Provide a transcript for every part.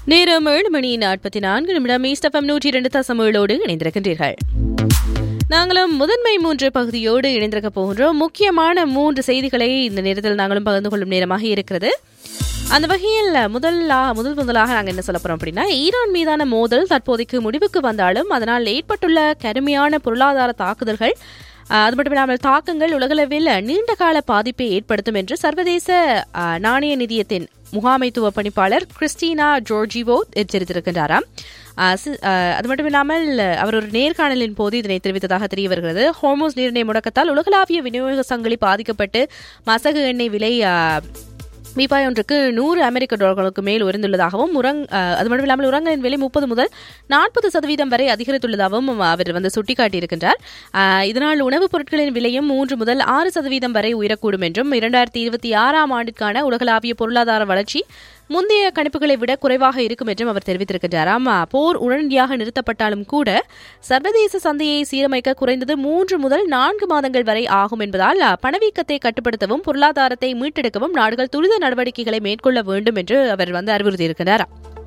நேரம் ஏழு மணி நாற்பத்தி நான்கு நிமிடம் ஈஸ்டஃபம் நூற்றி இரண்டு தசம் ஏழோடு இணைந்திருக்கின்றீர்கள் நாங்களும் முதன்மை மூன்று பகுதியோடு இணைந்திருக்க போகின்றோம் முக்கியமான மூன்று செய்திகளை இந்த நேரத்தில் நாங்களும் பகிர்ந்து கொள்ளும் நேரமாக இருக்கிறது அந்த வகையில் முதலா முதல் முதலாக நாங்கள் என்ன சொல்ல போறோம் அப்படின்னா ஈரான் மீதான மோதல் தற்போதைக்கு முடிவுக்கு வந்தாலும் அதனால் ஏற்பட்டுள்ள கடுமையான பொருளாதார தாக்குதல்கள் அஹ், அது மட்டும் இல்லாமல் தாக்கங்கள் உலகளவில் நீண்ட கால பாதிப்பை ஏற்படுத்தும் என்று சர்வதேச அஹ், நாணய நிதியத்தின் முகாமைத்துவ பணிப்பாளர் கிறிஸ்டினா ஜோர்ஜிவோ எச்சரித்திருக்கின்றாராம் அஹ், சி- அஹ், அது மட்டும் இல்லாமல் அவர் ஒரு நேர்காணலின் போது இதனை தெரிவித்ததாக தெரிய வருகிறது ஹோர்மோஸ் நீரிணை முடக்கத்தால் உலகளாவிய விநியோக சங்கிலி பாதிக்கப்பட்டு மசகு எண்ணெய் விலை அஹ், பீப்பாய் ஒன்றுக்கு நூறு அமெரிக்க டாலர்களுக்கு மேல் உயர்ந்துள்ளதாகவும் உரங் அஹ், அது மட்டும் இல்லாமல் உரங்களின் விலை முப்பது முதல் நாற்பது சதவீதம் வரை அதிகரித்துள்ளதாகவும் அவர் வந்து சுட்டிக்காட்டியிருக்கின்றார் அஹ், இதனால் உணவுப் பொருட்களின் விலையும் மூன்று முதல் ஆறு சதவீதம் வரை உயரக்கூடும் என்றும் இரண்டாயிரத்தி இருபத்தி ஆறாம் ஆண்டிற்கான உலகளாவிய பொருளாதார வளர்ச்சி முந்தைய கணிப்புகளை விட குறைவாக இருக்கும் என்றும் அவர் தெரிவித்திருக்கின்றார் ஆமா போர் உடனடியாக நிறுத்தப்பட்டாலும் கூட சர்வதேச சந்தையை சீரமைக்க குறைந்தது மூன்று முதல் நான்கு மாதங்கள் வரை ஆகும் என்பதால் அஹ், பணவீக்கத்தை கட்டுப்படுத்தவும் பொருளாதாரத்தை மீட்டெடுக்கவும் நாடுகள் துரித நடவடிக்கைகளை மேற்கொள்ள வேண்டும் என்று அவர் வந்து அறிவுறுத்தியிருக்கிறார்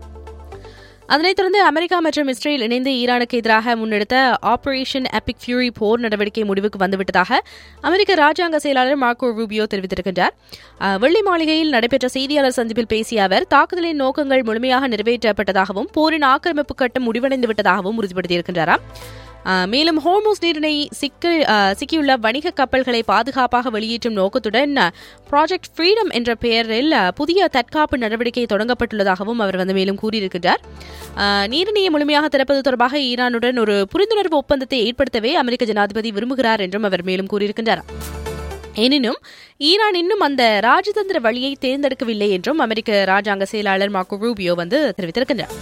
அதனைத் தொடர்ந்து அமெரிக்கா மற்றும் இஸ்ரேல் இணைந்து ஈரானுக்கு எதிராக முன்னெடுத்த ஆபரேஷன் எபிக் ஃபியூரி போர் நடவடிக்கை முடிவுக்கு வந்துவிட்டதாக அமெரிக்க ராஜாங்க செயலாளர் மார்க்கோ ரூபியோ தெரிவித்திருக்கின்றார் அஹ், வெள்ளை மாளிகையில் நடைபெற்ற செய்தியாளர் சந்திப்பில் பேசிய அவர் தாக்குதலின் நோக்கங்கள் முழுமையாக நிறைவேற்றப்பட்டதாகவும் போரின் ஆக்கிரமிப்பு கட்டம் முடிவடைந்து விட்டதாகவும் உறுதிப்படுத்தியிருக்கின்றாராம் அஹ், மேலும் ஹோர்மோஸ் நீரிணை சிக்க அஹ், சிக்கியுள்ள வணிக கப்பல்களை பாதுகாப்பாக வெளியேற்றும் நோக்கத்துடன் ப்ராஜெக்ட் ஃப்ரீடம் என்ற பெயரில் அஹ், புதிய தற்காப்பு நடவடிக்கை தொடங்கப்பட்டுள்ளதாகவும் அவர் வந்து மேலும் கூறியிருக்கிறார் அஹ், நீரிணையை முழுமையாக திறப்பது தொடர்பாக ஈரானுடன் ஒரு புரிந்துணர்வு ஒப்பந்தத்தை ஏற்படுத்தவே அமெரிக்க ஜனாதிபதி விரும்புகிறார் என்றும் அவர் மேலும் கூறியிருக்கின்றார் எனினும் ஈரான் இன்னும் அந்த ராஜதந்திர வழியை தேர்ந்தெடுக்கவில்லை என்றும் அமெரிக்க ராஜாங்க செயலாளர் மார்க்கோ ரூபியோ வந்து தெரிவித்திருக்கின்றார்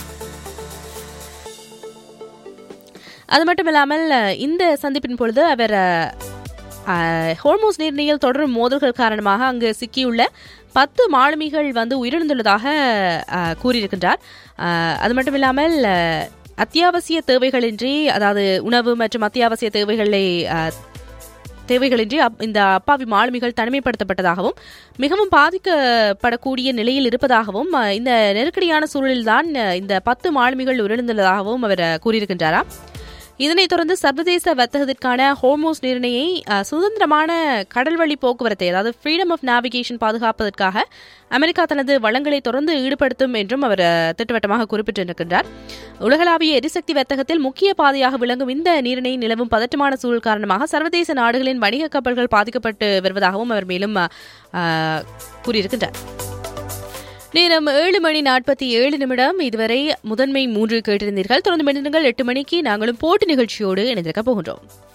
அது மட்டும் இல்லாமல் அஹ், இந்த சந்திப்பின் பொழுது அவர் அஹ், அஹ், ஹோர்மோஸ் நீர்நிலையில் தொடரும் மோதல்கள் காரணமாக அங்கு சிக்கியுள்ள பத்து மாலுமிகள் வந்து உயிரிழந்துள்ளதாக அஹ், கூறியிருக்கின்றார் அஹ், அது மட்டும் இல்லாமல் அஹ், அத்தியாவசிய தேவைகளின்றி அதாவது உணவு மற்றும் அத்தியாவசிய தேவைகளை அஹ், தேவைகளின்றி அப்- இந்த அப்பாவி மாலுமிகள் தனிமைப்படுத்தப்பட்டதாகவும் மிகவும் பாதிக்கப்படக்கூடிய நிலையில் இருப்பதாகவும் அஹ், இந்த நெருக்கடியான சூழலில்தான் அஹ், இந்த பத்து மாலுமிகள் உயிரிழந்துள்ளதாகவும் அவர் அஹ், கூறியிருக்கின்றாராம் இதனைத் தொடர்ந்து சர்வதேச வர்த்தகத்திற்கான ஹோர்மோஸ் நிர்ணயை அஹ், சுதந்திரமான கடல்வழி போக்குவரத்தை அதாவது ஃப்ரீடம் ஆஃப் நேவிகேஷன் பாதுகாப்பதற்காக அமெரிக்கா தனது வளங்களை தொடர்ந்து ஈடுபடுத்தும் என்றும் அவர் அஹ், திட்டவட்டமாக குறிப்பிட்டிருக்கின்றார் உலகளாவிய எரிசக்தி வர்த்தகத்தில் முக்கிய பாதையாக விளங்கும் இந்த நீரிணை நிலவும் பதட்டமான சூழல் காரணமாக சர்வதேச நாடுகளின் வணிக கப்பல்கள் பாதிக்கப்பட்டு வருவதாகவும் அவர் மேலும் அஹ், அஹ், கூறியிருக்கின்றார் நேரம் ஏழு மணி நாற்பத்தி ஏழு நிமிடம் இதுவரை முதன்மை மூன்று கேட்டிருந்தீர்கள் தொடர்ந்து மின்னங்கள் எட்டு மணிக்கு நாங்களும் போட்டி நிகழ்ச்சியோடு இணைந்திருக்க போகின்றோம்